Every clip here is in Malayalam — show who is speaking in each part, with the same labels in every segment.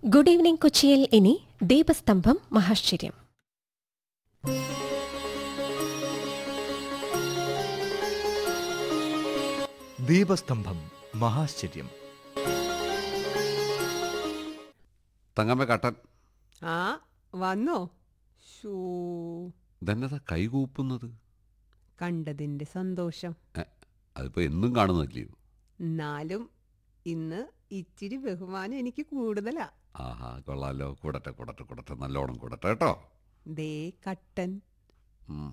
Speaker 1: ഗുഡ് ഈവനിംഗ് കൊച്ചിയിൽ ഇനി ദീപസ്തംഭം മഹാശ്ചര്യം
Speaker 2: ദീപസ്തംഭം മഹാശ്ചര്യം
Speaker 3: തങ്കമ്മ കട്ടൻ
Speaker 4: ആ വന്നോ ഷൂ
Speaker 3: ഇതെന്നതാ കൈകൂപ്പുന്നത്
Speaker 4: കണ്ടതിന്റെ സന്തോഷം
Speaker 3: അതിപ്പോ എന്നും കാണുന്നില്ലയോ
Speaker 4: എന്നാലും ഇന്ന് ഇച്ചിരി ബഹുമാനം എനിക്ക് കൂടുതലാ
Speaker 3: ആഹാ കൊള്ളാലോ കൂടട്ടെ കൂടട്ടെ കൂടട്ടെ നല്ലോണം കൂടട്ടെ കേട്ടോ
Speaker 4: ദേ കട്ടൻ
Speaker 3: ഉം.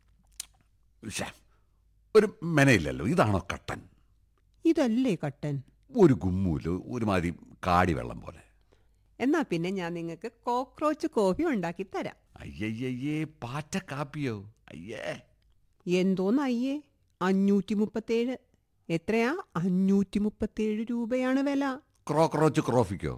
Speaker 3: ശ്ശേ, ഒരു മെനയില്ലല്ലോ ഇതാണോ കട്ടൻ
Speaker 4: ഇതല്ലേ കട്ടൻ
Speaker 3: ഒരു ഗുമ്മൂല് ഒരുമാതിരി കാടി വെള്ളം പോലെ
Speaker 4: എന്നാ പിന്നെ ഞാൻ നിങ്ങൾക്ക് കോക്രോച്ച് കോഫി ഉണ്ടാക്കി തരാം
Speaker 3: അയ്യയ്യേ പാറ്റ കാപ്പിയോ അയ്യേ
Speaker 4: എന്തോന്ന് അയ്യേ അഞ്ഞൂറ്റി മുപ്പത്തേഴ് എത്രയാ അഞ്ഞൂറ്റി മുപ്പത്തേഴ് രൂപയാണ് വില
Speaker 3: ക്രോക്രോച്ച് ക്രോഫിക്കോ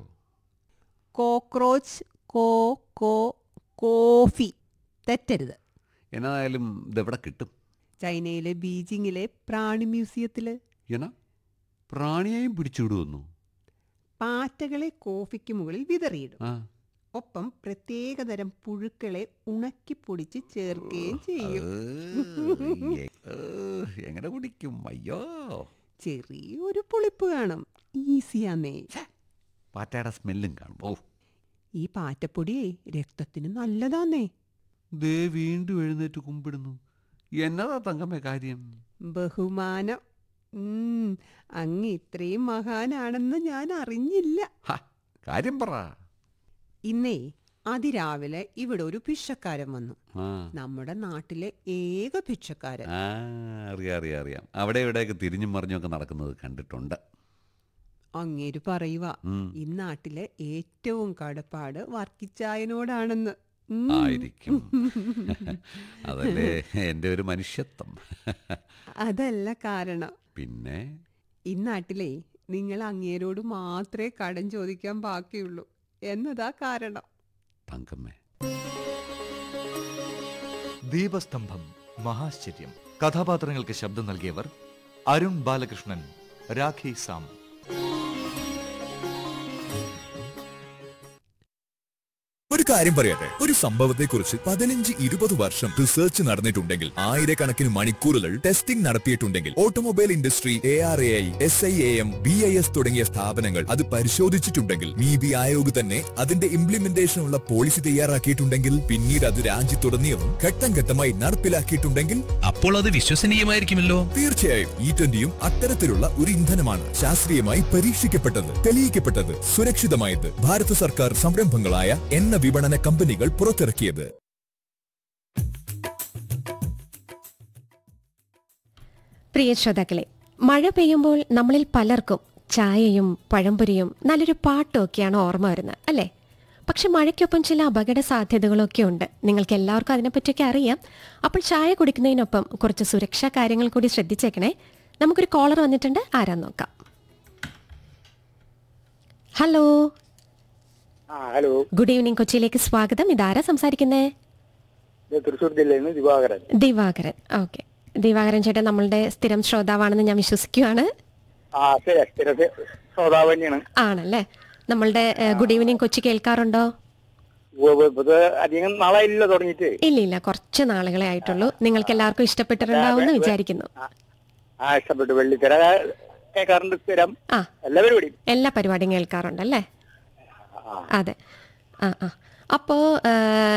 Speaker 4: കോക്രോച്ച് കോ കോ കോഫി തെറ്റരുത്
Speaker 3: എന്നതായാലും ഇതെവിടെ കിട്ടും
Speaker 4: ചൈനയിലെ ബീജിങ്ങിലെ പ്രാണി മ്യൂസിയത്തില്
Speaker 3: എന്നാ പ്രാണിയെയും പിടിച്ചുവിടുവന്നു
Speaker 4: പാറ്റകളെ കോഫിക്ക് മുകളിൽ വിതറിയിടും
Speaker 3: ആ
Speaker 4: ഒപ്പം പ്രത്യേകതരം പുഴുക്കളെ ഉണക്കിപ്പൊടിച്ച് ചേർക്കുകയും ചെയ്യും
Speaker 3: ഏ, എ- ഏ, എങ്ങനെ കുടിക്കും അയ്യോ
Speaker 4: ചെറിയൊരു പുളിപ്പ് കാണും ഈസിയാന്നേ
Speaker 3: പാറ്റയുടെ സ്മെല്ലും കാണും ഓ
Speaker 4: ഈ പാറ്റപ്പൊടിയെ രക്തത്തിന് നല്ലതാന്നേ
Speaker 3: ദേ വീണ്ടും എഴുന്നേറ്റ് കുമ്പിടുന്നു എന്നതാ തങ്കമ്മ കാര്യം
Speaker 4: ബഹുമാനം ഉം, അങ്ങ് ഇത്രയും മഹാനാണെന്ന് ഞാൻ അറിഞ്ഞില്ല
Speaker 3: ഹ, കാര്യം പറ
Speaker 4: ഇന്നേ അതിരാവിലെ ഇവിടെ ഒരു ഭിക്ഷക്കാരൻ വന്നു
Speaker 3: ആ
Speaker 4: നമ്മുടെ നാട്ടിലെ ഏക ഭിക്ഷക്കാരൻ
Speaker 3: ആ, അറിയാം അറിയാം അറിയാം അവിടെ ഇവിടെയൊക്കെ തിരിഞ്ഞും മറിഞ്ഞൊക്കെ നടക്കുന്നത് കണ്ടിട്ടുണ്ട്
Speaker 4: അങ്ങേര് പറയുക
Speaker 3: ഉം.
Speaker 4: ഈ നാട്ടിലെ ഏറ്റവും കടപ്പാട് വർക്കിച്ചായനോടാണെന്ന് ഉം.
Speaker 3: ആയിരിക്കും അതല്ലേ എൻ്റെ ഒരു മനുഷ്യത്വം
Speaker 4: അതല്ല കാരണം
Speaker 3: പിന്നെ
Speaker 4: ഈ നാട്ടിലെ നിങ്ങൾ അങ്ങേരോട് മാത്രമേ കടം ചോദിക്കാൻ ബാക്കിയുള്ളൂ എന്നതാ കാരണം
Speaker 3: തങ്കമ്മേ
Speaker 2: ദീപസ്തംഭം മഹാശ്ചര്യം കഥാപാത്രങ്ങൾക്ക് ശബ്ദം നൽകിയവർ അരുൺ ബാലകൃഷ്ണൻ രാഖി സാം
Speaker 5: ഒരു കാര്യം പറയട്ടെ ഒരു സംഭവത്തെ കുറിച്ച് പതിനഞ്ച് ഇരുപത് വർഷം റിസർച്ച് നടന്നിട്ടുണ്ടെങ്കിൽ ആയിരക്കണക്കിന് മണിക്കൂറുകൾ ടെസ്റ്റിംഗ് നടത്തിയിട്ടുണ്ടെങ്കിൽ automobile industry A R A I S I A M B I S തുടങ്ങിയ സ്ഥാപനങ്ങൾ അത് പരിശോധിച്ചിട്ടുണ്ടെങ്കിൽ നീതി ആയോഗ് തന്നെ അതിന്റെ ഇംപ്ലിമെന്റേഷനുള്ള പോളിസി തയ്യാറാക്കിയിട്ടുണ്ടെങ്കിൽ പിന്നീട് അത് രാജ്യത്തുടനീളം ഘട്ടം ഘട്ടമായി നടപ്പിലാക്കിയിട്ടുണ്ടെങ്കിൽ
Speaker 6: അപ്പോൾ അത് വിശ്വസനീയമായിരിക്കുമല്ലോ
Speaker 5: തീർച്ചയായും ഇ ട്വന്റിയും അത്തരത്തിലുള്ള ഒരു ഇന്ധനമാണ് ശാസ്ത്രീയമായി പരീക്ഷിക്കപ്പെട്ടത് തെളിയിക്കപ്പെട്ടത് സുരക്ഷിതമായത് ഭാരത സർക്കാർ സംരംഭങ്ങളായ എണ്ണ വിപണന കമ്പനികൾ പുറത്തിറക്കിയത്
Speaker 1: പ്രിയ ശ്രോതാക്കളെ മഴ പെയ്യുമ്പോൾ നമ്മളിൽ പലർക്കും ചായയും പഴംപൊരിയും നല്ലൊരു പാട്ടും ഒക്കെയാണ് ഓർമ്മ വരുന്നത് അല്ലേ പക്ഷെ മഴയ്ക്കൊപ്പം ചില അപകട സാധ്യതകളൊക്കെ ഉണ്ട് നിങ്ങൾക്ക് എല്ലാവർക്കും അതിനെപ്പറ്റിയൊക്കെ അറിയാം അപ്പോൾ ചായ കുടിക്കുന്നതിനൊപ്പം കുറച്ച് സുരക്ഷാ കാര്യങ്ങൾ കൂടി ശ്രദ്ധിച്ചേക്കണേ നമുക്കൊരു കോളർ വന്നിട്ടുണ്ട് ആരാന്ന് നോക്കാം ഹലോ
Speaker 7: ആ ഹലോ
Speaker 1: ഗുഡ് ഈവനിങ് കൊച്ചിയിലേക്ക് സ്വാഗതം ഇതാരാ സംസാരിക്കുന്നേ
Speaker 7: ഇത് തൃശ്ശൂർ ജില്ലയിൽ നിന്ന് ദിവാകരൻ
Speaker 1: ദിവാകരൻ ഓക്കെ ദിവാകരൻ ചേട്ടൻ നമ്മളുടെ സ്ഥിരം ശ്രോതാവാണെന്ന് ഞാൻ വിശ്വസിക്കുകയാണ്
Speaker 7: ആ ശരി സ്ഥിര ശ്രോതാവ് തന്നെയാണ്
Speaker 1: ആണല്ലേ നമ്മളുടെ ഏഹ്, ഗുഡ് ഈവനിങ് കൊച്ചി കേൾക്കാറുണ്ടോ
Speaker 7: ഉവ്വ് ഉവ്വ് ഇത് അധികം നാളെ ഇല്ല തുടങ്ങിയിട്ട്
Speaker 1: ഇല്ല ഇല്ല കുറച്ച് നാളുകളെ ആയിട്ടുള്ളൂ നിങ്ങൾക്ക് എല്ലാവർക്കും ഇഷ്ടപ്പെട്ടിട്ടുണ്ടാവുമെന്ന് വിചാരിക്കുന്നു
Speaker 7: ആ, ആ ഇഷ്ടപ്പെട്ടു വെള്ളിത്തിര കേൾക്കാറുണ്ട് സ്ഥിരം
Speaker 1: ആ
Speaker 7: എല്ലാ പരിപാടിയും
Speaker 1: എല്ലാ പരിപാടിയും കേൾക്കാറുണ്ടല്ലേ
Speaker 7: ആ
Speaker 1: അതെ ആ ആ അപ്പോ ഏഹ്,